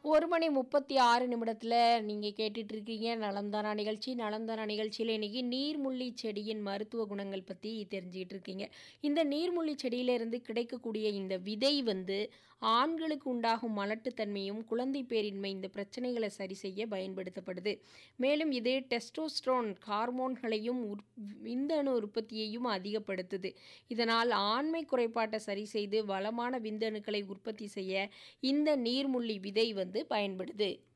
ஒரு மணி முப்பத்தி ஆறு நிமிடத்தில் நீங்கள் கேட்டுட்டு இருக்கீங்க நலம்தானா நிகழ்ச்சி நலம்தானா நிகழ்ச்சியில் இன்னைக்கு நீர்முள்ளி செடியின் மருத்துவ குணங்கள் பற்றி தெரிஞ்சுக்கிட்டு இருக்கீங்க இந்த நீர்முள்ளி செடியிலிருந்து கிடைக்கக்கூடிய இந்த விதை வந்து ஆண்களுக்கு உண்டாகும் மலட்டுத்தன்மையும் குழந்தை பேரின்மை இந்த பிரச்சனைகளை சரி செய்ய பயன்படுத்தப்படுது மேலும் இது டெஸ்டோஸ்ட்ரோன் ஹார்மோன்களையும் உற் விந்தணு உற்பத்தியையும் அதிகப்படுத்துது இதனால் ஆண்மை குறைபாட்டை சரி செய்து வளமான விந்தணுக்களை உற்பத்தி செய்ய இந்த நீர்முள்ளி விதை வந்து பயன்படுது